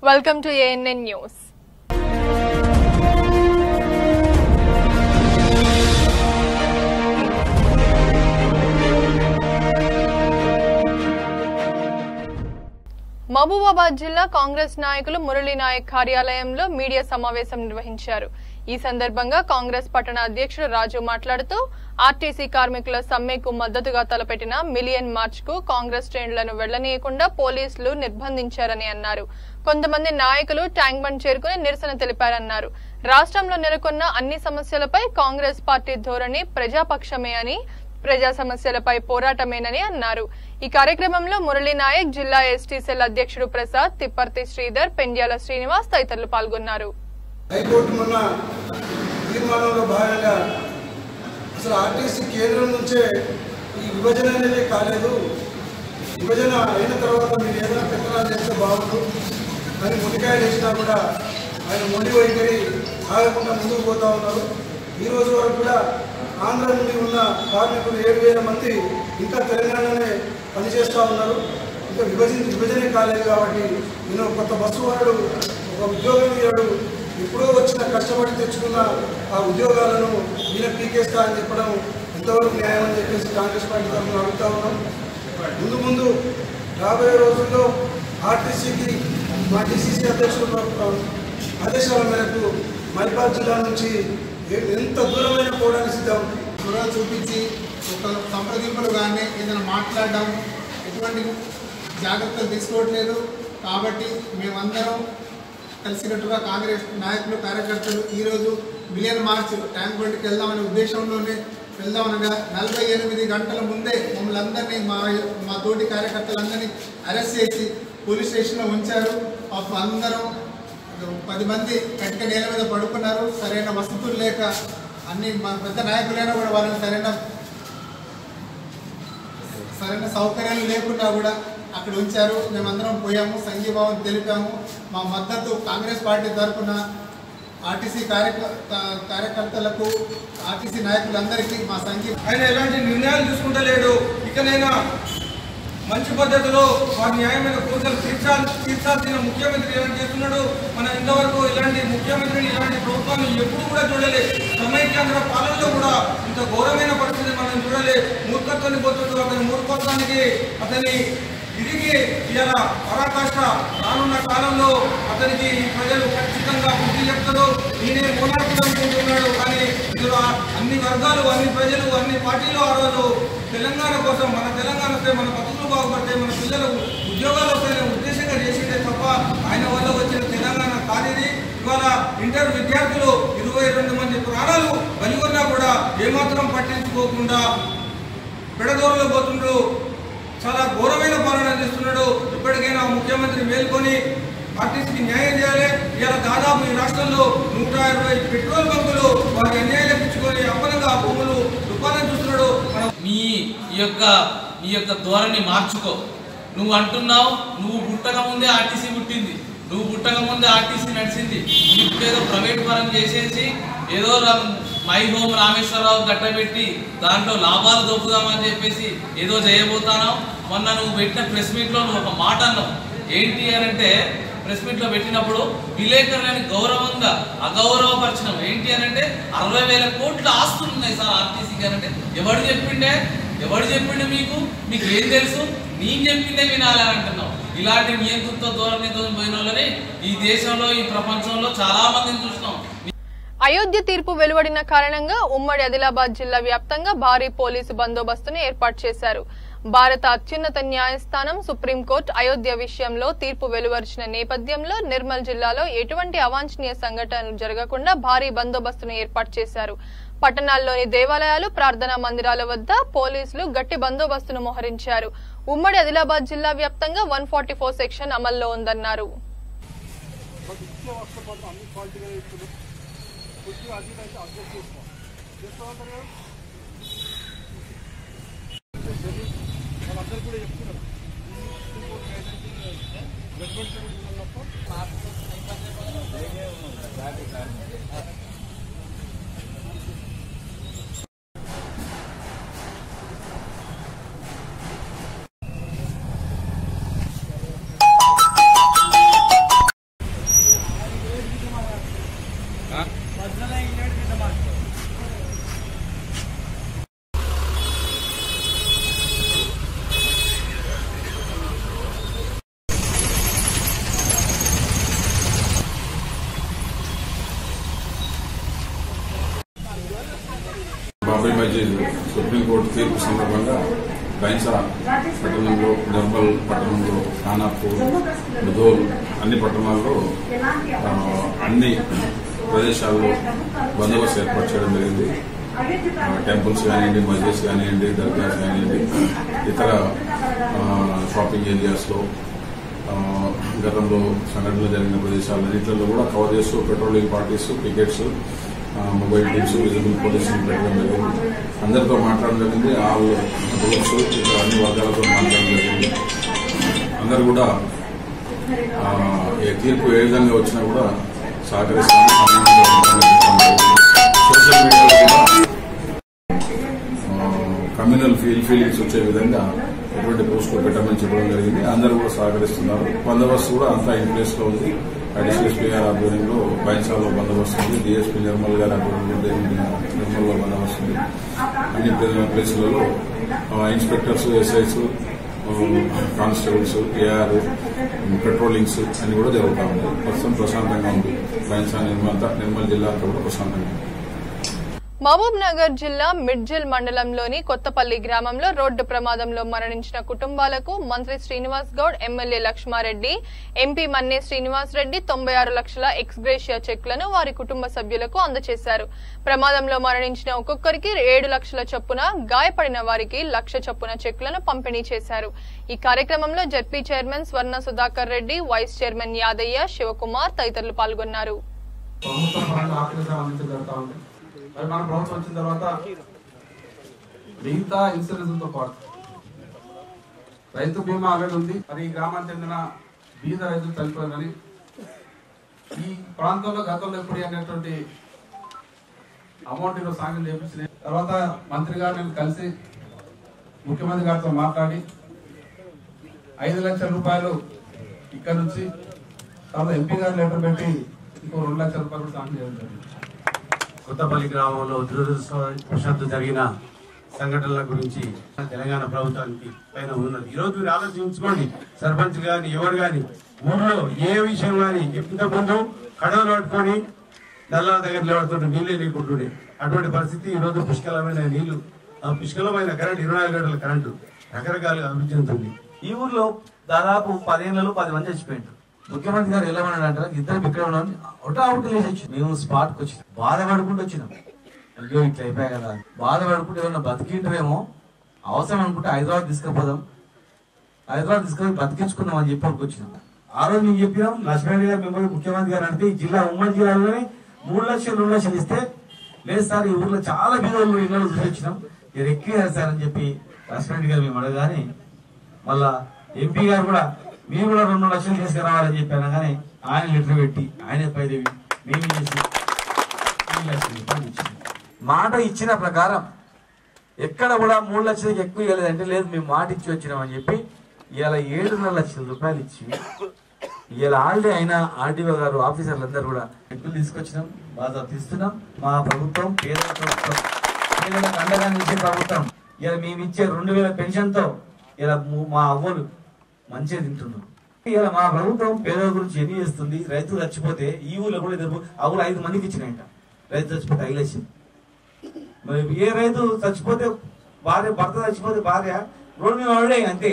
Welcome to ANN news Mahabubabad జిల్లా కాంగ్రెస్ నాయకులు మురళీ నాయక్ కార్యాలయంలో మీడియా సమావేశం నిర్వహించారు ఈ సందర్భంగా కాంగ్రెస్ పట్టణ అధ్యక్షుడు రాజు మాట్లాడుతూ ఆర్టీసీ కార్మికుల సమ్మెకు మద్దతుగా తలపెట్టిన మిలియన్ మార్చ్ కు కాంగ్రెస్ ట్రైన్లను వెళ్లనీయకుండా పోలీసులు నిర్బంధించారని అన్నారు కొంతమంది నాయకులు ట్యాంక్ బండ్ చేరుకుని నిరసన తెలిపారన్నారు రాష్ట్రంలో నెలకొన్న అన్ని సమస్యలపై కాంగ్రెస్ పార్టీ ధోరణి ప్రజాపక్షమే అని ప్రజా సమస్యలపై పోరాటమేనని అన్నారు ఈ కార్యక్రమంలో మురళీ నాయక్ జిల్లా ఎస్టీ సెల్ అధ్యక్షుడు ప్రసాద్ తిప్పర్తి శ్రీధర్ పెండ్యాల శ్రీనివాస్ తదితరులు పాల్గొన్నారు హైకోర్టు మొన్న తీర్మానంలో భాగంగా అసలు ఆర్టీసీ కేంద్రం నుంచే ఈ విభజన అనేది కాలేదు విభజన అయిన తర్వాత మీరు ఏదైనా పెత్తనాలు చేస్తే బాగుండు అని మొండికాయలు వేసినా కూడా ఆయన మొండి వైఖరి ఆగకుండా ముందుకు పోతా ఉన్నారు ఈ రోజు వరకు కూడా ఆంధ్ర నుండి ఉన్న కార్మికులు ఏడు వేల మంది ఇంకా తెలంగాణలోనే పనిచేస్తూ ఉన్నారు ఇంకా విభజన విభజనే కాలేదు కాబట్టి నేను కొత్త బస్సు వాడు ఒక ఉద్యోగం ఇవ్వడు ఎప్పుడో వచ్చిన కష్టపడి తెచ్చుకున్న ఆ ఉద్యోగాలను ఈయన పీకేస్తా అని చెప్పడం ఎంతవరకు న్యాయం అని చెప్పేసి కాంగ్రెస్ పార్టీ తరఫున అడుగుతా ఉన్నాం ముందు ముందు రాబోయే రోజుల్లో ఆర్టీసీకి మా టీసీసీ అధ్యక్షుడు ఆదేశాల మేరకు మైబాద్ జిల్లా నుంచి ఏ- ఎంత దూరమైన పోవడానికి సిద్ధం చొరవ చూపించి ఒక సంప్రదింపులు కానీ ఏదైనా మాట్లాడడం ఎటువంటి జాగ్రత్తలు తీసుకోవట్లేదు కాబట్టి మేమందరం కలిసినట్టుగా కాంగ్రెస్ నాయకులు కార్యకర్తలు ఈరోజు మిలియన్ మార్చ్ ట్యాంక్ బండ్కి వెళ్దామనే ఉద్దేశంలోనే వెళ్దామనగా నలభై ఎనిమిది గంటల ముందే మమ్మల్ని అందరినీ మా మా తోటి కార్యకర్తలందరినీ అరెస్ట్ చేసి పోలీస్ స్టేషన్లో ఉంచారు పాపం అందరం పది మంది కటిక నేల మీద పడుకున్నారు సరైన వసతులు లేక అన్ని మా పెద్ద నాయకులైనా కూడా వాళ్ళని సరైన సరైన సౌకర్యాలు లేకుండా కూడా అక్కడ ఉంచారు మేమందరం పోయాము సంఘీభావం తెలిపాము మా మద్దతు కాంగ్రెస్ పార్టీ తరఫున ఆర్టీసీ కార్యక కార్యకర్తలకు ఆర్టీసీ నాయకులందరికీ మా సంఘీ ఆయన ఎలాంటి నిర్ణయాలు తీసుకుంటలేడు ఇకనైనా మంచి పద్ధతిలో వారి న్యాయమైన కోరికలు తీర్చాలి తీర్చాల్సిన ముఖ్యమంత్రి ఏం చేస్తున్నాడు మనం ఇంతవరకు ఇలాంటి ముఖ్యమంత్రిని ఇలాంటి ప్రభుత్వాన్ని ఎప్పుడు కూడా చూడలే సమైక్యాంధ్ర పాలనలో కూడా ఇంత ఘోరమైన పరిస్థితి మనం చూడలే మూర్ఖత్వాన్ని పోతుంటూ అతని మూర్ఖత్వానికి అతని తిరిగి ఇవాళ పరాకాష్ట రానున్న కాలంలో అతనికి ప్రజలు ఖచ్చితంగా బుద్ధి చెప్తారు నేనే మోనార్కి అనుకుంటున్నాడు కానీ ఇందులో అన్ని వర్గాలు అన్ని ప్రజలు అన్ని పార్టీలు ఆ రోజు తెలంగాణ కోసం మన తెలంగాణ వస్తే మన బతుకులు బాగుపడితే మన పిల్లలు ఉద్యోగాలు వస్తాయనే ఉద్దేశంగా చేసిండే తప్ప ఆయన వల్ల వచ్చిన తెలంగాణ కానిది ఇవాళ ఇంటర్ విద్యార్థులు ఇరవై రెండు మంది ప్రాణాలు బలిగొన్నా కూడా ఏమాత్రం పట్టించుకోకుండా పెడదోరలో పోతుండ్రు చాలా ఘోరమైన పాలన అందిస్తున్నాడు ఇప్పటికైనా ముఖ్యమంత్రి మేల్కొని ఆర్టీసీకి న్యాయం చేయాలి ఇలా దాదాపు ఈ రాష్ట్రంలో నూట ఇరవై పెట్రోల్ బంకులు వారి అన్యాయం ఇచ్చుకొని అప్పనంగా భూములు దుకాణం చూస్తున్నాడు మన మీ ఈ యొక్క నీ యొక్క ధోరణి మార్చుకో నువ్వు అంటున్నావు నువ్వు పుట్టక ముందే ఆర్టీసీ పుట్టింది నువ్వు పుట్టక ముందే ఆర్టీసీ నడిచింది నువ్వు ఏదో ప్రైవేట్ పరం చేసేసి ఏదో రా- మై హోమ్ రామేశ్వరరావు గట్టబెట్టి దాంట్లో లాభాలు దొప్పుదామని చెప్పేసి ఏదో చేయబోతాను మొన్న నువ్వు పెట్టిన ప్రెస్ మీట్లో నువ్వు ఒక మాట అన్నావు ఏంటి అని అంటే ప్రెస్ మీట్లో పెట్టినప్పుడు విలేకరులని గౌరవంగా అగౌరవపరచడం ఏంటి అని అంటే అరవై వేల కోట్ల ఆస్తులు ఉన్నాయి సార్ ఆర్టీసీకి అని అంటే ఎవడు చెప్పిండే ఎవడు చెప్పిండు మీకు మీకు ఏం తెలుసు నేను చెప్పిందే వినాలని అంటున్నావు ఇలాంటి నియంతృత్వ ధోరణితో పోయిన వాళ్ళని ఈ దేశంలో ఈ ప్రపంచంలో చాలా మందిని చూసినాం అయోధ్య తీర్పు వెలువడిన కారణంగా ఉమ్మడి ఆదిలాబాద్ జిల్లా వ్యాప్తంగా భారీ పోలీసు బందోబస్తును ఏర్పాటు చేశారు భారత అత్యున్నత న్యాయస్థానం సుప్రీంకోర్టు అయోధ్య విషయంలో తీర్పు వెలువరిచిన నేపథ్యంలో నిర్మల్ జిల్లాలో ఎటువంటి అవాంఛనీయ సంఘటనలు జరగకుండా భారీ బందోబస్తును ఏర్పాటు చేశారు పట్టణాల్లోని దేవాలయాలు ప్రార్థనా మందిరాల వద్ద పోలీసులు గట్టి బందోబస్తును మోహరించారు ఉమ్మడి ఆదిలాబాద్ జిల్లా వ్యాప్తంగా వన్ సెక్షన్ అమల్లో ఉందన్నారు బాబరీ మస్జిద్ సుప్రీంకోర్టు తీర్పు సందర్భంగా బైన్సా పట్టణంలో నిర్మల్ పట్టణంలో ఖానాపూర్ ముదోల్ అన్ని పట్టణాల్లో ఆ, అన్ని ప్రదేశాల్లో బందోబస్తు ఏర్పాటు చేయడం జరిగింది ఆ, టెంపుల్స్ కానివ్వండి మస్జిద్స్ కానివ్వండి దర్గాస్ కానివ్వండి ఇతర ఆ, షాపింగ్ ఏరియాస్లో ఆ, గతంలో సంఘటనలు జరిగిన ప్రదేశాలన్నింటిలో కూడా కవర్ చేస్తూ పెట్రోలింగ్ పార్టీస్ పికెట్స్ ఆ, మొబైల్ టీమ్స్ విజిబుల్ పోలీసులు పెట్టడం జరిగింది అందరితో మాట్లాడడం జరిగింది ఆల్ గ్రూప్స్ ఇతర అన్ని వర్గాలతో మాట్లాడడం జరిగింది అందరు కూడా ఆ, ఈ తీర్పు ఏ విధంగా వచ్చినా కూడా సహకరిస్తాము సమానంగా ఉంటామని చెప్పడం జరిగింది. సోషల్ మీడియాలో కూడా కమ్యూనల్ ఫీల్ ఫీలింగ్స్ వచ్చే విధంగా ఎటువంటి పోస్టులు పెట్టమని చెప్పడం జరిగింది అందరూ కూడా సహకరిస్తున్నారు బందోబస్తు కూడా అంతా ఇన్ ప్లేస్ లో ఉంది డిసిఎస్పీ గారి ఆధ్వర్యంలో బైన్సాలో బందోబస్తు ఉంది డిఎస్పీ నిర్మల్ గారి ఆధ్వర్యంలో నిర్మల్లో బందోబస్తు ఉంది అన్ని ప్లే- ప్లేసులలో ఆ, inspectors SIs constables AR patrollings అన్ని కూడా జరుగుతూ ఉన్నాయి ప్రస్తుతం ప్రశాంతంగా ఉంది బైన్సా నిర్మల్ నిర్మల్ జిల్లా అంతా కూడా ప్రశాంతంగా ఉంది మహబూబ్ నగర్ జిల్లా మిడ్జిల్ మండలంలోని కొత్తపల్లి గ్రామంలో రోడ్డు ప్రమాదంలో మరణించిన కుటుంబాలకు మంత్రి శ్రీనివాస్ గౌడ్ ఎమ్మెల్యే లక్ష్మారెడ్డి ఎంపీ మన్నే శ్రీనివాస్ రెడ్డి తొంభై ఆరు లక్షల ఎక్స్గ్రేషియా చెక్లను వారి కుటుంబ సభ్యులకు అందజేశారు ప్రమాదంలో మరణించిన ఒక్కొక్కరికి ఏడు లక్షల చొప్పున గాయపడిన వారికి లక్ష చొప్పున చెక్లను పంపిణీ చేశారు ఈ కార్యక్రమంలో ZP chairman Swarna Sudhakar Reddy vice chairman Yadaiah Shivakumar తదితరులు పాల్గొన్నారు ప్రభుత్వం పరంగా ఆర్థిక అందించడం జరుగుతూ ఉంది మరి మన ప్రభుత్వం వచ్చిన తర్వాత మిగతా ఇన్సూరెన్స్ తో పాటు రైతు బీమా ఆల్రెడీ ఉంది మరి ఈ గ్రామానికి చెందిన బీద రైతులు చనిపోయారని ఈ ప్రాంతంలో గతంలో ఎప్పుడు అనేటువంటి అమౌంట్ ఈరోజు సాంక్షన్ చేపించిన తర్వాత మంత్రి గారు నేను కలిసి ముఖ్యమంత్రి గారితో మాట్లాడి ఐదు లక్షల రూపాయలు ఇక్కడ నుంచి తర్వాత ఎంపీ గారు లెటర్ పెట్టి ఇంకో రెండు లక్షల రూపాయలు కూడా సాంక్షన్ చేయడం జరిగింది కొత్తపల్లి గ్రామంలో దురదృష్టవశాత్తు జరిగిన సంఘటనల గురించి తెలంగాణ ప్రభుత్వానికి పైన ఉన్నది ఈ రోజు మీరు ఆలోచించుకోండి సర్పంచ్ గాని ఎవరు గాని ఊర్లో ఏ విషయం గాని ఇంత ముందు కడవలు పట్టుకొని నల్ల దగ్గర నిలబడుతుంటే నీళ్ళే నీకుంటుండే అటువంటి పరిస్థితి ఈ రోజు పుష్కలమైన నీళ్లు ఆ పుష్కలమైన కరెంట్ ఇరవై నాలుగు గంటల కరెంటు రకరకాలుగా అభివృద్ధి చెందుతుంది ఈ ఊర్లో దాదాపు పదిహేనులలో పది మంది చచ్చిపోయింటారు ముఖ్యమంత్రి గారు ఎలా ఉన్నాడు అంటే ఇద్దరు ఇక్కడ ఉన్నాం ఒకటా ఒకటి లేచి వచ్చి మేము స్పాట్ కి వచ్చినాం బాధపడుకుంటూ వచ్చినాం అయ్యో ఇట్లా అయిపోయా కదా బాధపడుకుంటూ ఏమన్నా బతికింటారేమో అవసరం అనుకుంటే హైదరాబాద్ తీసుకుపోదాం హైదరాబాద్ తీసుకొని బతికించుకుందాం అని చెప్పి ఒకటి వచ్చినాం ఆ రోజు మేము చెప్పినాం లక్ష్మణ్ గారు మిమ్మల్ని ముఖ్యమంత్రి గారు అంటే ఈ జిల్లా ఉమ్మడి జిల్లాలోనే మూడు లక్షలు రెండు లక్షలు ఇస్తే లేదు సార్ ఈ ఊర్లో చాలా బీదోళ్ళు ఇళ్ళలో చూసి వచ్చినాం మీరు ఎక్కువ సార్ అని చెప్పి లక్ష్మణ్ గారు మేము అడగానే మళ్ళా ఎంపీ గారు కూడా మీరు కూడా రెండు లక్షలు తీసుకురావాలని చెప్పాను కానీ ఆయన లెటర్ పెట్టి ఆయన పైదేవి మేము చేసి ఈ లక్షల రూపాయలు ఇచ్చాము. మాట ఇచ్చిన ప్రకారం ఎక్కడ కూడా మూడు లక్షలకి ఎక్కువ ఇవ్వలేదంటే లేదు మేము మాట ఇచ్చి వచ్చినామని చెప్పి ఇవాళ ఏడున్నర లక్షల రూపాయలు ఇచ్చి ఇవాళ ఆల్రెడీ అయిన ఆర్డీఓ గారు ఆఫీసర్లు అందరూ కూడా ఎక్కువ తీసుకొచ్చినాం బాగా తీస్తున్నాం మా ప్రభుత్వం పేద ప్రభుత్వం పేదలకు అండగా నిలిచే ప్రభుత్వం ఇలా మేము ఇచ్చే రెండు వేల పెన్షన్ తో ఇలా ము- మా అవ్వలు మంచిగా తింటున్నాం ఇలా మా ప్రభుత్వం పేదల గురించి ఎన్ని చేస్తుంది రైతులు చచ్చిపోతే ఈ ఊళ్ళో కూడా ఇద్దరు ఆ ఊళ్ళో ఐదు మందికి ఇచ్చినాయంట రైతు చచ్చిపోతే ఐదు లక్షలు మరి ఏ రైతు చచ్చిపోతే భార్య భర్త చచ్చిపోతే భార్య రోడ్డు మీద వాడే అంతే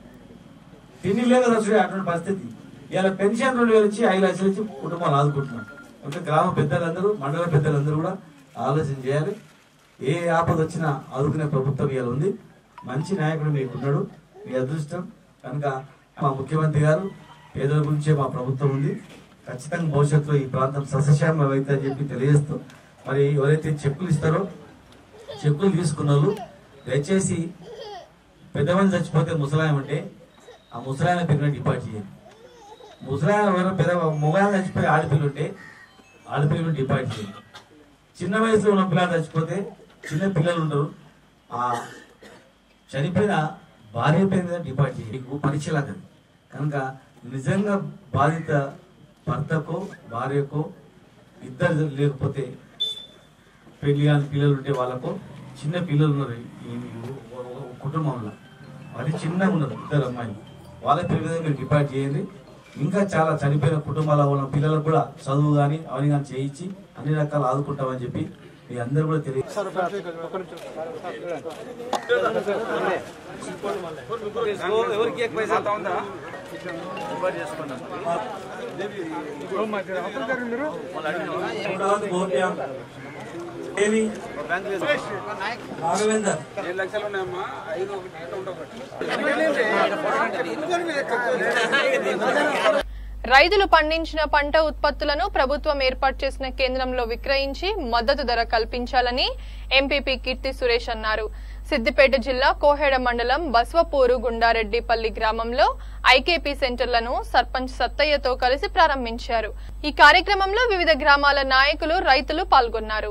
తిండి లేక చచ్చుడే అటువంటి పరిస్థితి ఇలా పెన్షన్ రెండు వేలు ఇచ్చి ఐదు లక్షలు ఇచ్చి కుటుంబాలు ఆదుకుంటున్నాం అంటే గ్రామ పెద్దలందరూ మండల పెద్దలందరూ కూడా ఆలోచన చేయాలి ఏ ఆపద వచ్చినా ఆదుకునే ప్రభుత్వం ఇవాళ ఉంది మంచి నాయకుడు మీకు ఉన్నాడు మీ అదృష్టం కనుక మా ముఖ్యమంత్రి గారు పేదల గురించే మా ప్రభుత్వం ఉంది ఖచ్చితంగా భవిష్యత్తులో ఈ ప్రాంతం సస్యశ్యామం అయితే అని చెప్పి తెలియజేస్తూ మరి ఎవరైతే చెక్కులు ఇస్తారో చెక్కులు తీసుకున్న వాళ్ళు దయచేసి పెద్దమంది చచ్చిపోతే ముసలాయం అంటే ఆ ముసలాయన పేరున డిపాజిట్ చేయండి ముసలాయన ఎవరైనా పెద్ద మొగాయన చచ్చిపోయి ఆడపిల్ల ఉంటే ఆడపిల్లను డిపాజిట్ చేయండి చిన్న వయసులో ఉన్న పిల్లలు చచ్చిపోతే చిన్న పిల్లలు ఉండరు ఆ చనిపోయిన భార్య పేరు మీద డిపాజిట్ చేయండి మీకు పరీక్షలాగా కనుక నిజంగా బాధిత భర్తకో భార్యకో ఇద్దరు లేకపోతే పెళ్లి కాని పిల్లలు ఉంటే వాళ్ళకు చిన్న పిల్లలు ఉన్నారు ఈ కుటుంబంలో అది చిన్నగా ఉన్నారు ఇద్దరు అమ్మాయిలు వాళ్ళ పేరు మీద మీరు డిపాజిట్ చేయండి ఇంకా చాలా చనిపోయిన కుటుంబాల ఉన్న పిల్లలకు కూడా చదువు కానీ అవన్నీ కానీ చేయించి అన్ని రకాలు ఆదుకుంటామని చెప్పి మీ అందరూ కూడా తెలియ ఏమి రాఘవేందర్ రైతులు పండించిన పంట ఉత్పత్తులను ప్రభుత్వం ఏర్పాటు చేసిన కేంద్రంలో విక్రయించి మద్దతు ధర కల్పించాలని ఎంపీపీ కీర్తి సురేష్ అన్నారు సిద్దిపేట జిల్లా కోహెడ మండలం బస్వపూరు గుండారెడ్డిపల్లి గ్రామంలో ఐకేపీ సెంటర్లను సర్పంచ్ సత్తయ్యతో కలిసి ప్రారంభించారు ఈ కార్యక్రమంలో వివిధ గ్రామాల నాయకులు రైతులు పాల్గొన్నారు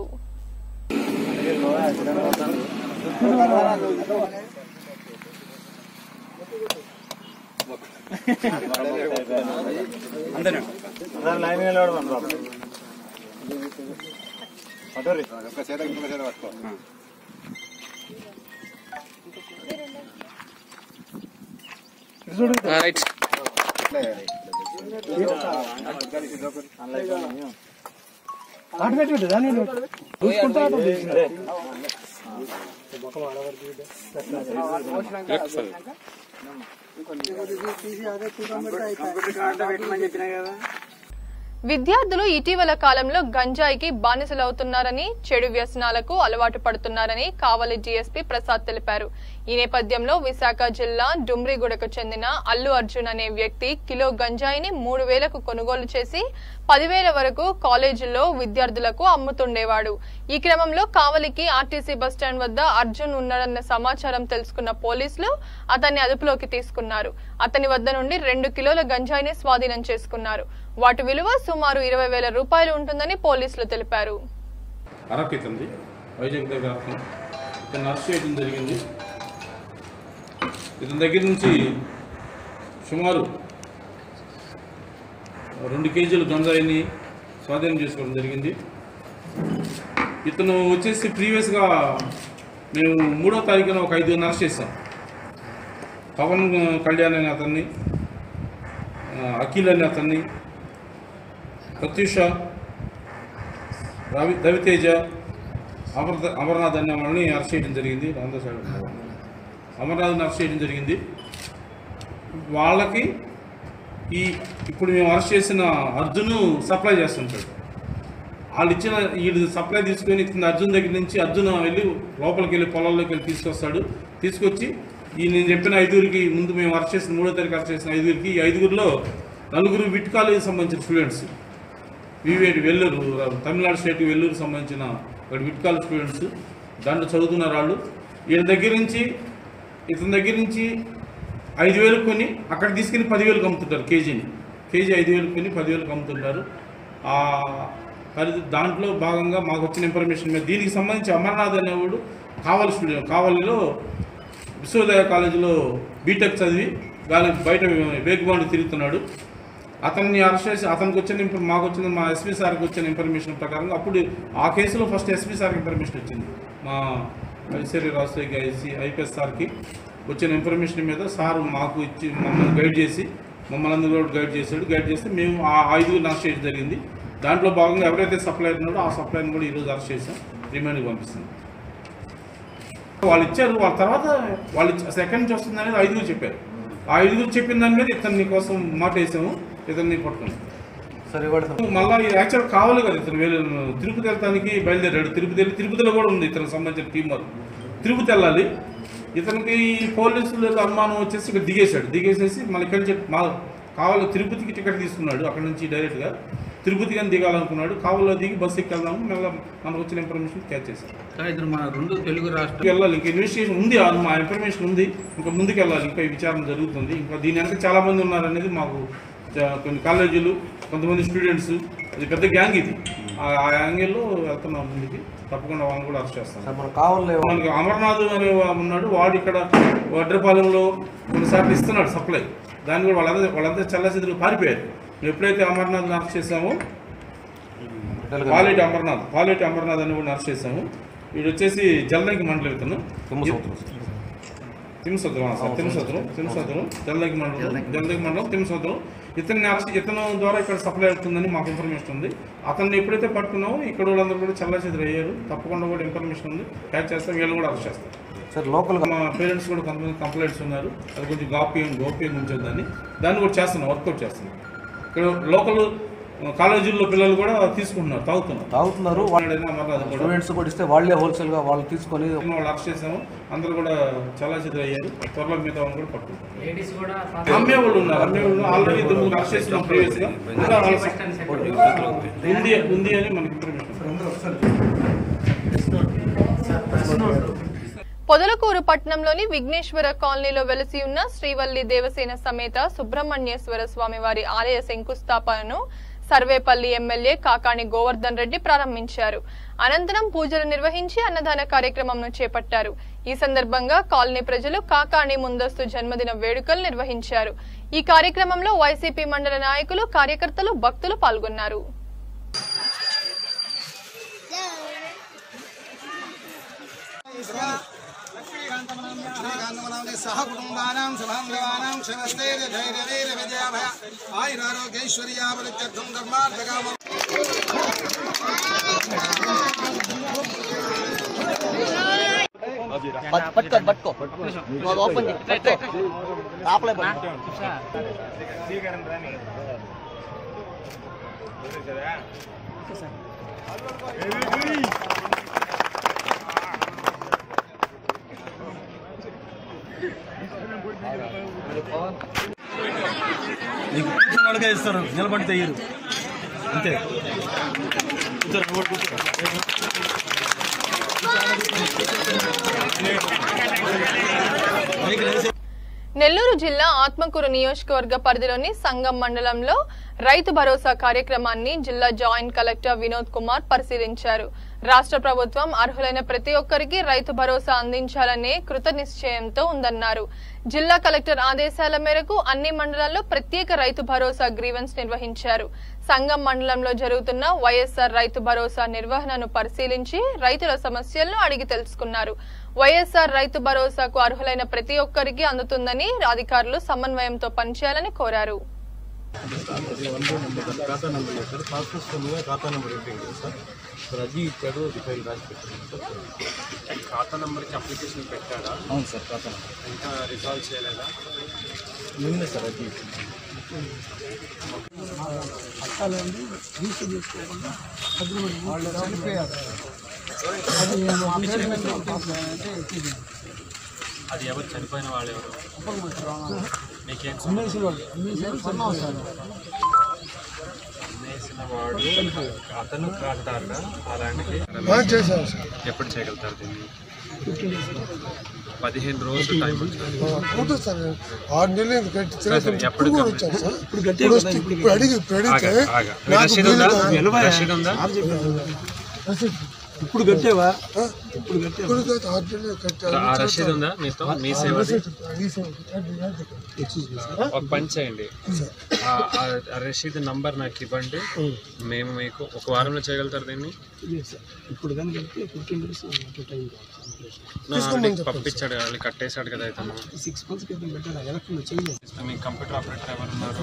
విద్యార్థులు ఇటీవల కాలంలో గంజాయికి బానిసలవుతున్నారని చెడు వ్యసనాలకు అలవాటు పడుతున్నారని కావలి డీఎస్పీ ప్రసాద్ తెలిపారు ఈ నేపథ్యంలో విశాఖ జిల్లా డుమ్రిగూడకు చెందిన అల్లు అర్జున్ అనే వ్యక్తి కిలో గంజాయిని మూడు వేలకు కొనుగోలు చేసి పదివేల వరకు కాలేజీల్లో విద్యార్థులకు అమ్ముతుండేవాడు ఈ క్రమంలో కావలికి ఆర్టీసీ బస్టాండ్ వద్ద అర్జున్ ఉన్నాడన్న సమాచారం తెలుసుకున్న పోలీసులు అతన్ని అదుపులోకి తీసుకున్నారు అతని వద్ద నుండి రెండు కిలోల గంజాయిని స్వాధీనం చేసుకున్నారు వాటి విలువ సుమారు ఇరవై వేల రూపాయలు ఉంటుందని పోలీసులు తెలిపారు అరకితుంది వైజాగ్ దగ్గర అరకం ఇతను అరెస్ట్ చేయడం జరిగింది ఇతని దగ్గర నుంచి సుమారు రెండు కేజీలు గంజాయిని స్వాధీనం చేసుకోవడం జరిగింది ఇతను వచ్చేసి ప్రీవియస్గా మేము మూడో తారీఖున ఒక ఐదుగురిని అరెస్ట్ చేసాం పవన్ కళ్యాణ్ అనే అతన్ని ఆ, అఖిల్ అనే అతన్ని ప్రత్యూష రవి రవితేజ అమర్ అమర్నాథ్ అనే వాళ్ళని అరెస్ట్ చేయడం జరిగింది ఆంధ్ర సైడ్ ఉన్న అమర్నాథ్ని అరెస్ట్ చేయడం జరిగింది వాళ్ళకి ఈ ఇప్పుడు మేము అరెస్ట్ చేసిన అర్జున్ సప్లై చేస్తుంటాడు వాళ్ళు ఇచ్చిన వీళ్ళు సప్లై తీసుకొని ఇచ్చిన అర్జున్ దగ్గర నుంచి అర్జున్ వెళ్ళి లోపలికి వెళ్ళి పొలాల్లోకి వెళ్ళి తీసుకొస్తాడు తీసుకొచ్చి ఈ నేను చెప్పిన ఐదుగురికి ముందు మేము అరెస్ట్ చేసిన మూడో తారీఖు అరెస్ట్ చేసిన ఐదుగురికి ఈ ఐదుగురిలో నలుగురు విట్ కాలేజీకి సంబంధించిన students VIT Vellore Tamil Nadu state వెల్లూరుకి సంబంధించిన ఒక విట్ కాలేజ్ స్టూడెంట్స్ దాంట్లో చదువుతున్నారు వాళ్ళు వీళ్ళ దగ్గర నుంచి ఇతని దగ్గర నుంచి ఐదు వేలు కొని అక్కడ తీసుకుని పదివేలకు అమ్ముతుంటారు కేజీని కేజీ ఐదు వేలు కొని పదివేలకు అమ్ముతుంటారు ఆ పరిధి దాంట్లో భాగంగా మాకు వచ్చిన ఇన్ఫర్మేషన్ మీద దీనికి సంబంధించి అమర్నాథ్ అనేవాడు కావలి స్టూడియో కావలిలో విశ్వోదయ కాలేజీలో బీటెక్ చదివి గాలి బయట వేగబాండ్ తిరుగుతున్నాడు అతన్ని అరెస్ట్ చేసి అతనికి వచ్చిన ఇన్ఫర్ మాకు వచ్చిన మా ఎస్పీ సార్కి వచ్చిన ఇన్ఫర్మేషన్ ప్రకారం అప్పుడు ఆ కేసులో ఫస్ట్ ఎస్పీ సార్కి ఇన్ఫర్మేషన్ వచ్చింది మా ఐశ్వర్య రాజశేఖర్ ఐసీ ఐపీఎస్ సార్కి వచ్చిన ఇన్ఫర్మేషన్ మీద సార్ మాకు ఇచ్చి మమ్మల్ని గైడ్ చేసి మమ్మల్ని అందరూ కూడా గైడ్ చేశాడు గైడ్ చేస్తే మేము ఆ ఐదుగురు అరెస్ట్ చేయడం జరిగింది దాంట్లో భాగంగా ఎవరైతే సప్లైర్ ఉన్నాడో ఆ సప్లైర్ని కూడా ఈరోజు అరెస్ట్ చేసాం రిమాండ్కి పంపిస్తాం వాళ్ళు ఇచ్చారు వాళ్ళ తర్వాత వాళ్ళు ఇచ్చ- ఎక్కడి నుంచి వస్తుంది అనేది ఐదుగురు చెప్పారు ఆ ఐదుగురు చెప్పిన దాని మీద ఇతన్ని కోసం మాట వేసాము ఇతన్ని పట్టుకున్నాం మళ్ళా యాక్చువల్ కావాలి కదా ఇతను వేలు తిరుపతి వెళ్ళడానికి బయలుదేరాడు తిరుపతి వెళ్ళి తిరుపతిలో కూడా ఉంది ఇతనికి సంబంధించిన టీం వర్క్ తిరుపతి వెళ్ళాలి ఇతనికి పోలీసులు అనుమానం వచ్చేసి ఇక్కడ దిగేశాడు దిగేసేసి మళ్ళీ ఇక్కడి నుంచి మా కావాలి తిరుపతికి టికెట్ తీసుకున్నాడు అక్కడ నుంచి డైరెక్ట్గా తిరుపతి కానీ దిగాలనుకున్నాడు కావల్లో దిగి బస్సు ఎక్కి వెళ్దాము మళ్ళీ మనకు వచ్చిన ఇన్ఫర్మేషన్ క్యాచ్ చేశాం ఇద్దరు మన రెండు తెలుగు రాష్ట్ర ముందుకు వెళ్ళాలి ఇంకా ఇన్వెస్టిగేషన్ ఉంది ఆ- మా ఇన్ఫర్మేషన్ ఉంది ఇంకా ముందుకు వెళ్ళాలి ఇంకా ఈ విచారణ జరుగుతుంది ఇంకా దీని వెనక చాలా మంది ఉన్నారనేది మాకు చ- కొన్ని కాలేజీలు కొంతమంది స్టూడెంట్స్ అది పెద్ద గ్యాంగ్ ఇది ఆ ఆ యాంగిల్లో వెళ్తున్నాం ముందుకి తప్పకుండా వాళ్ళని కూడా అరెస్ట్ చేస్తాం మన కావాలి మనకి అమర్నాథ్ అనే వాడు ఉన్నాడు వాడు ఇక్కడ వడ్రపాలెంలో కొన్నిసార్లు ఇస్తున్నాడు సప్లై దాన్ని కూడా వాళ్ళందరూ వాళ్ళంతా చల్లసిద్ధులు పారిపోయారు మేము ఎప్పుడైతే అమర్నాథ్ అరెస్ట్ చేసామో పాలేటి అమర్నాథ్ పాలేటి అమర్నాథ్ అని కూడా అరెస్ట్ చేసాము వీడు వచ్చేసి జల్దంకి మండలం ఇతను తిమ్మసత్రం సార్ తిమ్మసత్రం తిమ్మసత్రం జల్దంకి మండలం జల్దంకి మండలం తిమ్మసత్రం ఇతన్ని అరెస్ట్ ఇతను ద్వారా ఇక్కడ సప్లై అవుతుందని మాకు ఇన్ఫర్మేషన్ ఉంది అతన్ని ఎప్పుడైతే పట్టుకున్నామో ఇక్కడ వాళ్ళందరూ కూడా చల్ల అయ్యారు తప్పకుండా కూడా ఇన్ఫర్మేషన్ ఉంది క్యాచ్ చేస్తాం వీళ్ళని కూడా అరెస్ట్ చేస్తాం సార్ లోకల్ మా పేరెంట్స్ కూడా కొంతమంది కంప్లైంట్స్ ఉన్నారు అది కొంచెం గోప్యం గోప్యంగా ఉంచొద్దని దాన్ని కూడా చేస్తున్నాం వర్కౌట్ చేస్తున్నాం ఇక్కడ లోకల్ కాలేజీల్లో పిల్లలు కూడా తీసుకుంటున్నారు తాగుతున్నారు తాగుతున్నారు వాళ్ళైనా మళ్ళీ అది కూడా స్టూడెంట్స్ కూడా ఇస్తే వాళ్ళే హోల్సేల్ గా వాళ్ళు తీసుకొని వాళ్ళు అరెస్ట్ చేసాము అందరూ కూడా చాలా చిత్ర అయ్యారు త్వరలో మిగతా వాళ్ళని కూడా పట్టుకుంటాం లేడీస్ కూడా అమ్మే వాళ్ళు ఉన్నారు అమ్మే వాళ్ళు ఆల్రెడీ ఇద్దరు ముగ్గురు అరెస్ట్ చేస్తున్నాం ప్రీవియస్ గా ఇంకా వాళ్ళ ఉంది ఉంది అని మనకి ఇన్ఫర్మేషన్ పొదలకూరు పట్టణంలోని విఘ్నేశ్వర కాలనీలో వెలసి ఉన్న శ్రీవల్లి దేవసేన సమేత సుబ్రహ్మణ్యేశ్వర స్వామి వారి ఆలయ శంకుస్థాపనను సర్వేపల్లి ఎమ్మెల్యే కాకాణి గోవర్ధన్ రెడ్డి ప్రారంభించారు అనంతరం పూజలు నిర్వహించి అన్నదాన కార్యక్రమంను చేపట్టారు ఈ సందర్భంగా కాలనీ ప్రజలు కాకాణి ముందస్తు జన్మదిన వేడుకలు నిర్వహించారు ఈ కార్యక్రమంలో వైసీపీ మండల నాయకులు కార్యకర్తలు భక్తులు పాల్గొన్నారు సహ కుటుంబానాం శుభాంగవానాం క్షణస్థైర్య ధైర్యవీర విజయాభయ ఆయురారోగ్యైశ్వర్యావృత్యర్థం ధర్మార్థకామం పట్టుకో పట్టుకో నువ్వు అది ఓపెన్ చేయి పట్టుకో లోపలే పట్టుకో నీకు కూర్చున్న వాళ్ళకే ఇస్తారు నిలబడితే ఇయ్యరు అంతే కూర్చోరు నిలబడి కూర్చోరు మైక్ లేసి నెల్లూరు జిల్లా ఆత్మకూరు నియోజకవర్గ పరిధిలోని సంగం మండలంలో రైతు భరోసా కార్యక్రమాన్ని జిల్లా జాయింట్ కలెక్టర్ వినోద్ కుమార్ పరిశీలించారు రాష్ట్ర ప్రభుత్వం అర్హులైన ప్రతి ఒక్కరికి రైతు భరోసా అందించాలనే కృత నిశ్చయంతో ఉందన్నారు జిల్లా కలెక్టర్ ఆదేశాల మేరకు అన్ని మండలాల్లో ప్రత్యేక రైతు భరోసా గ్రీవెన్స్ నిర్వహించారు సంగం మండలంలో జరుగుతున్న వైఎస్ఆర్ రైతు భరోసా నిర్వహణను పరిశీలించి రైతుల సమస్యలను అడిగి తెలుసుకున్నారు వైఎస్ఆర్ రైతు భరోసాకు అర్హులైన ప్రతి ఒక్కరికి అందుతుందని అధికారులు సమన్వయంతో పనిచేయాలని కోరారు ఖాతా నెంబర్ లేదు సార్ పాస్పోర్ట్ మీద ఖాతా నెంబర్ ఉంటుంది కదా సార్ సార్ అది ఇచ్చాడు అది ఫైల్ రాసి పెట్టాడు సార్ ఖాతా నెంబర్కి అప్లికేషన్ పెట్టాడా అవును సార్ ఖాతా నెంబర్ ఇంకా రిజాల్వ్ చేయలేదా నిన్నే సార్ అది పట్టాలండి రీసీ చేసుకోకుండా వాళ్ళు చనిపోయారు అది మా పేరు మీద అంటే ఇది అది ఎవరు చనిపోయిన వాళ్ళు ఎవరు మీకేం అమ్మేసిన వాళ్ళు అమ్మేసిన సమావేశాలు అమ్మేసిన వాడు అతను కాంటారా అలాంటిది ఆ, చేశాం సార్. ఎప్పుడు చేయగలుగుతారు దీన్ని పదిహేను రోజులు టైం ఉంటుంది ఉంటుంది సార్ ఆరు నెలలు ఎందుకు కట్టి సరే, సరే, ఇప్పుడు ఎప్పుడు కూడా కట్టారు? వచ్చాను సార్ ఇప్పుడు ఇప్పుడు కట్టారు వస్తే- కదా, ఇప్పుడు ఇప్పుడు అడిగి ఇప్పుడు అడిగితే ఆగా, ఆగా. మీ నాకు రసీదు ఉందా? వీలు కాదు. రసీదు ఉందా? రసీదు. ఇప్పుడు కట్టేవా ఆ? ఇప్పుడు కాదు, ఆరు నెలలు కట్టాను. ఆ రసీదు ఉందా మీతో మీ ఆ, సేవది రసీదు. ఈ సేవ. అది, అది. Excuse me sir. ఒక పని చేయండి ఆ- ఆ- ఆ రసీదు నంబర్ నాకు ఇవ్వండి మేము మీకు ఒక వారంలో చేయగలుగుతారు దీన్ని ఇప్పుడు కానీ కలిపి ఫిఫ్టీన్ డేస్ టైం నా ఆల్రెడీ పంపించాడు వాళ్ళు కట్టేశాడు కదా ఇతను సిక్స్ మంత్స్ క్రితం పెట్టారు ఎలక్షన్ చేయలేదు మీ కంప్యూటర్ ఆపరేటర్ ఎవరు ఉన్నారు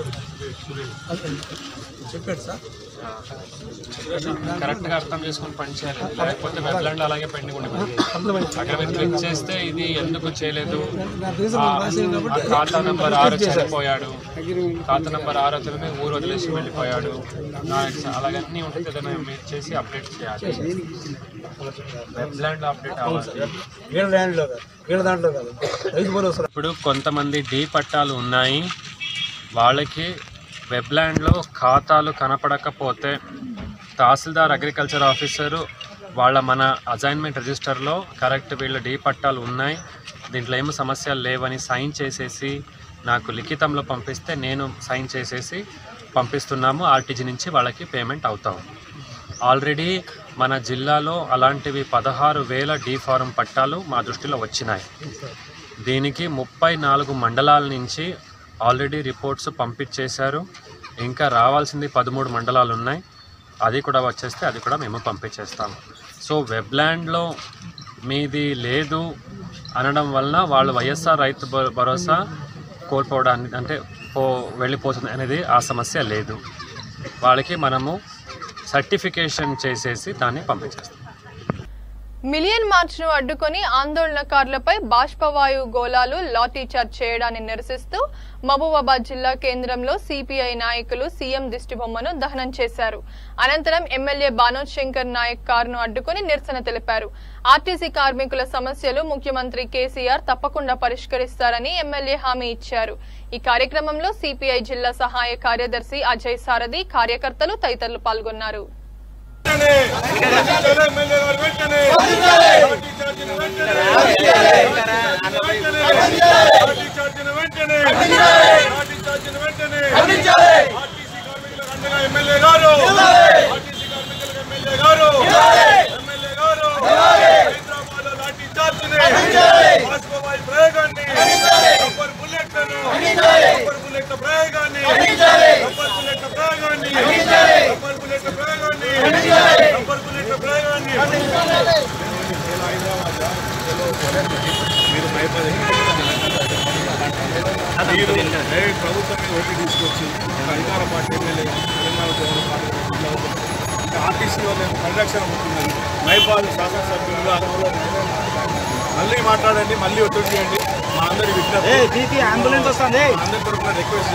చెప్పాడు సార్ కరెక్ట్ గా అర్థం చేసుకొని పని చేయాలి లేకపోతే వెబ్లాండ్ అలాగే పెండింగ్ ఉండిపోయింది అక్కడ మీరు క్లిక్ చేస్తే ఇది ఎందుకు చేయలేదు ఆ ఆ ఖాతా నంబర్ ఆరు చనిపోయాడు ఖాతా నంబర్ ఆరు వదిలిపోయి ఊరు వదిలేసి వెళ్ళిపోయాడు నా ఎగ్జా- అలాగన్నీ ఉంటుంది ఏదైనా మీరు చేసి అప్డేట్ చేయాలి వెబ్లాండ్ అప్డేట్ అవ్వాలి వీళ్ళ ల్యాండ్లో కాదు వీళ్ళ దాంట్లో కాదు రైతు భరోసా ఇప్పుడు కొంతమంది డి పట్టాలు ఉన్నాయి వాళ్ళకి వెబ్లాండ్లో ఖాతాలు కనపడకపోతే తహసీల్దార్ అగ్రికల్చర్ ఆఫీసరు వాళ్ళ మన అసైన్మెంట్ రిజిస్టర్లో కరెక్ట్ వీళ్ళ డి పట్టాలు ఉన్నాయి దీంట్లో ఏమి సమస్యలు లేవని సైన్ చేసేసి నాకు లిఖితంలో పంపిస్తే నేను సైన్ చేసేసి పంపిస్తున్నాము ఆర్టీజీ నుంచి వాళ్ళకి పేమెంట్ అవుతాం ఆల్రెడీ మన జిల్లాలో అలాంటివి పదహారు వేల డి ఫారం పట్టాలు మా దృష్టిలో వచ్చినాయి దీనికి ముప్పై నాలుగు మండలాల నుంచి ఆల్రెడీ రిపోర్ట్స్ పంపించేశారు ఇంకా రావాల్సింది పదమూడు మండలాలు ఉన్నాయి అది కూడా వచ్చేస్తే అది కూడా మేము పంపించేస్తాము సో వెబ్లాండ్లో మీది లేదు అనడం వలన వాళ్ళు వైఎస్ఆర్ రైతు భ- భరోసా కోల్పోవడానికి అంటే పో వెళ్ళిపోతుంది అనేది ఆ సమస్య లేదు వాళ్ళకి మనము సర్టిఫికేషన్ చేసేసి దాన్ని పంపించేస్తాం మిలియన్ మార్చ్ ను అడ్డుకొని ఆందోళనకారులపై బాష్పవాయు గోళాలు లాఠీ చార్జ్ చేయడాన్ని నిరసిస్తూ మహబూబాబాద్ జిల్లా కేంద్రంలో సిపిఐ నాయకులు సీఎం దిష్టిబొమ్మను దహనం చేశారు అనంతరం ఎమ్మెల్యే బానోద్ శంకర్ నాయక్ కారును అడ్డుకొని నిరసన తెలిపారు ఆర్టీసీ కార్మికుల సమస్యలు ముఖ్యమంత్రి కేసీఆర్ తప్పకుండా పరిష్కరిస్తారని ఎమ్మెల్యే హామీ ఇచ్చారు ఈ కార్యక్రమంలో సిపిఐ జిల్లా సహాయ కార్యదర్శి అజయ్ సారథి కార్యకర్తలు తదితరులు పాల్గొన్నారు ఎమ్మెల్యే గారు ఆర్టీసీ కార్మికులకు ఎమ్మెల్యే గారు ఎమ్మెల్యే గారు హైదరాబాద్ లో లాఠీ చార్జిని బాష్పవాయు ప్రయోగాన్ని రబ్బర్ బుల్లెట్లను రబ్బర్ బుల్లెట్ల ప్రయోగాన్ని రబ్బర్ బుల్లెట్ల ప్రయోగాన్ని రబ్బర్ బుల్లెట్ల ప్రయోగాన్ని రబ్బర్ బుల్లెట్ల ప్రయోగాన్ని మీరు భయపడే మీరు డైరెక్ట్ ప్రభుత్వం మీద ఒత్తిడి తీసుకొచ్చి ఒక అధికార party MLA Telangana governor party ఇంకా ఆర్టీసీ వల్ల పరిరక్షణ ఉంటున్నది మైపాల్ శాసనసభ్యులుగా మళ్ళీ మాట్లాడండి మళ్ళీ ఒత్తిడి చేయండి మా అందరి విజ్ఞప్తి అంబులెన్స్ వస్తుంది మా అందరి తరఫున రిక్వెస్ట్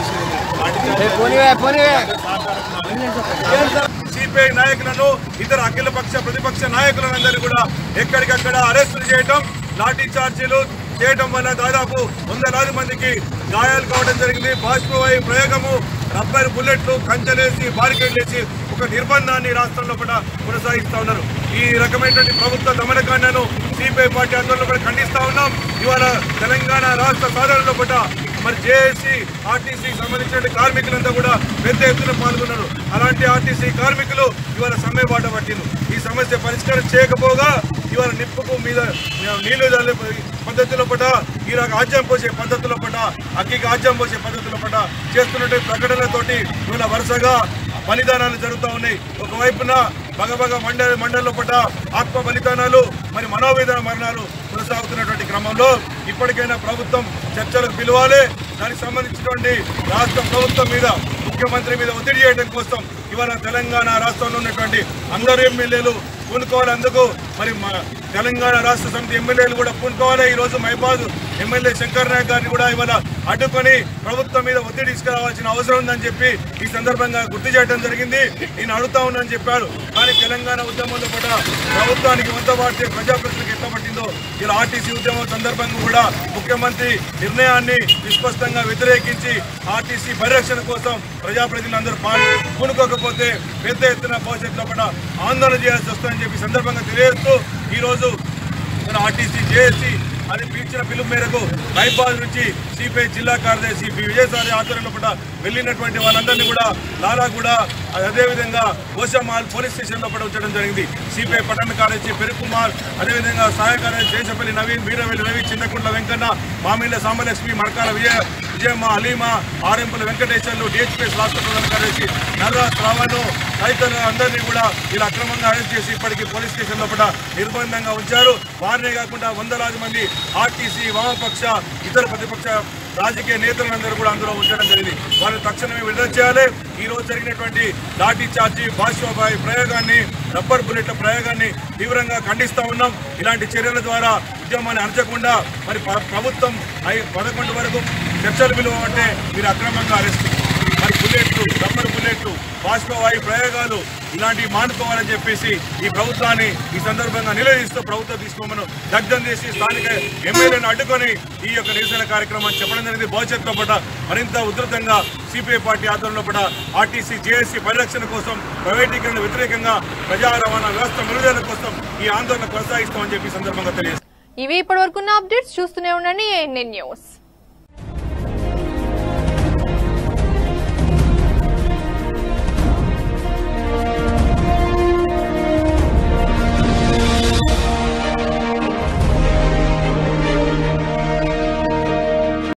సిపిఐ నాయకులను ఇతర అఖిల పక్ష ప్రతిపక్ష నాయకులందరినీ కూడా ఎక్కడికక్కడ అరెస్టులు చేయటం లాఠీ చార్జీలు చేయటం వల్ల దాదాపు వందలాది మందికి గాయాలు కావడం జరిగింది బాష్పవాయు ప్రయోగము రబ్బర్ బుల్లెట్లు కంచెలేసి బారికేడ్ వేసి ఒక నిర్బంధాన్ని రాష్ట్రంలో కూడా కొనసాగిస్తా ఉన్నారు ఈ రకమైనటువంటి ప్రభుత్వ దమనకాండను సిపిఐ పార్టీ ఆందోళన కూడా ఖండిస్తా ఉన్నాం ఇవాళ తెలంగాణ రాష్ట్ర సాధనలో కూడా మరి జేఏసీ ఆర్టీసీకి సంబంధించిన కార్మికులంతా కూడా పెద్ద ఎత్తున పాల్గొన్నారు అలాంటి ఆర్టీసీ కార్మికులు ఇవాళ సమ్మె బాట పట్టింది ఈ సమస్య పరిష్కారం చేయకపోగా ఇవాళ నిప్పుకు మీద నీళ్లు చల్లే పద్ధతిలో పట ఈ రక ఆజ్యం పోసే పద్ధతిలో పట అగ్గికి ఆజ్యం పోసే పద్ధతిలో పట చేస్తున్నట్టు ప్రకటనలతోటి ఇవాళ వరుసగా బలిదానాలు జరుగుతూ ఉన్నాయి ఒకవైపున బగబగ మండ మండలంలో పట ఆత్మ బలిదానాలు మరి మనోవేదన మరణాలు కొనసాగుతున్నటువంటి క్రమంలో ఇప్పటికైనా ప్రభుత్వం చర్చలకు పిలవాలి దానికి సంబంధించినటువంటి రాష్ట్ర ప్రభుత్వం మీద ముఖ్యమంత్రి మీద ఒత్తిడి చేయడం కోసం ఇవాళ తెలంగాణ రాష్ట్రంలో ఉన్నటువంటి అందరు ఎమ్మెల్యేలు పూనుకోవాలి అందుకు మరి మా తెలంగాణ రాష్ట్ర సమితి ఎమ్మెల్యేలు కూడా పూనుకోవాలి ఈ రోజు మైబాద్ ఎమ్మెల్యే శంకర్ నాయక్ గారిని కూడా ఇవాళ అడ్డుకొని ప్రభుత్వం మీద ఒత్తిడి తీసుకురావాల్సిన అవసరం ఉందని చెప్పి ఈ సందర్భంగా గుర్తు చేయడం జరిగింది నేను అడుగుతా ఉన్నానని చెప్పారు కానీ తెలంగాణ ఉద్యమంలో కూడా ప్రభుత్వానికి వంత పాడితే ప్రజాప్రతినిధులకు ఎట్లా పట్టిందో ఇలా ఆర్టీసీ ఉద్యమం సందర్భంగా కూడా ముఖ్యమంత్రి నిర్ణయాన్ని విస్పష్టంగా వ్యతిరేకించి ఆర్టీసీ పరిరక్షణ కోసం ప్రజాప్రతినిధులందరూ పాల్గొ పూనుకోకపోతే పెద్ద ఎత్తున భవిష్యత్తులో కూడా ఆందోళన చేయాల్సి వస్తుందని చెప్పి ఈ సందర్భంగా తెలియజేస్తూ ఈరోజు మన ఆర్టీసీ జేఏసీ అది పిలిచిన పిలుపు మేరకు మైబాద్ నుంచి సిపిఐ జిల్లా కార్యదర్శి పి విజయసారి ఆధ్వర్యంలో కూడా వెళ్ళినటువంటి వాళ్ళందరినీ కూడా లాలా కూడా అదేవిధంగా ఓషామాల్ పోలీస్ స్టేషన్లో కూడా ఉంచడం జరిగింది సిపిఐ పట్టణ కార్యదర్శి పెరుకుమార్ అదేవిధంగా సహాయ కార్యదర్శి దేశపల్లి నవీన్ వీరవెల్లి రవి చిన్నకుంట్ల వెంకన్న మామిళ్ళ సాంబలక్ష్మి మడకాల విజయ విజయమ్మ అలీమా ఆరెంపుల వెంకటేశ్వర్లు డిహెచ్పిఎస్ రాష్ట్ర ప్రధాన కార్యదర్శి నర్రా శ్రావణ్ తదితరులు అందరినీ కూడా ఇలా అక్రమంగా అరెస్ట్ చేసి ఇప్పటికీ పోలీస్ స్టేషన్ లోపల నిర్బంధంగా ఉంచారు వారినే కాకుండా వందలాది మంది ఆర్టీసీ వామపక్ష ఇతర ప్రతిపక్ష రాజకీయ నేతలందరూ కూడా అందులో ఉంచడం జరిగింది వారిని తక్షణమే విడుదల చేయాలి ఈ రోజు జరిగినటువంటి లాఠీ చార్జీ బాష్పాబాయి ప్రయోగాన్ని రబ్బర్ బుల్లెట్ల ప్రయోగాన్ని తీవ్రంగా ఖండిస్తా ఉన్నాం ఇలాంటి చర్యల ద్వారా ఉద్యమాన్ని అణచకుండా మరి ప్ర- ప్రభుత్వం ఐ- పదకొండు వరకు చర్చలు పిలువమంటే మీరు అక్రమంగా అరెస్ట్ మరి బుల్లెట్లు రబ్బర్ బుల్లెట్లు బాష్పవాయు ప్రయోగాలు ఇలాంటివి మానుకోవాలని చెప్పేసి ఈ ప్రభుత్వాన్ని ఈ సందర్భంగా నిలదీస్తూ ప్రభుత్వం తీసుకోమను దగ్ధం చేసి స్థానిక ఎమ్మెల్యేను అడ్డుకొని ఈ యొక్క నిరసన కార్యక్రమాన్ని చెప్పడం జరిగింది భవిష్యత్తులో పట మరింత ఉధృతంగా సిపిఐ పార్టీ ఆధ్వర్యంలో పట ఆర్టీసీ జేఏసీ పరిరక్షణ కోసం ప్రైవేటీకరణ వ్యతిరేకంగా ప్రజా రవాణా వ్యవస్థ మెరుగుదల కోసం ఈ ఆందోళన కొనసాగిస్తామని చెప్పి ఈ సందర్భంగా తెలియజేస్తారు ఇవి ఇప్పటివరకున్న అప్డేట్స్ చూస్తూనే ఉండండి ఏఎన్ఎన్ న్యూస్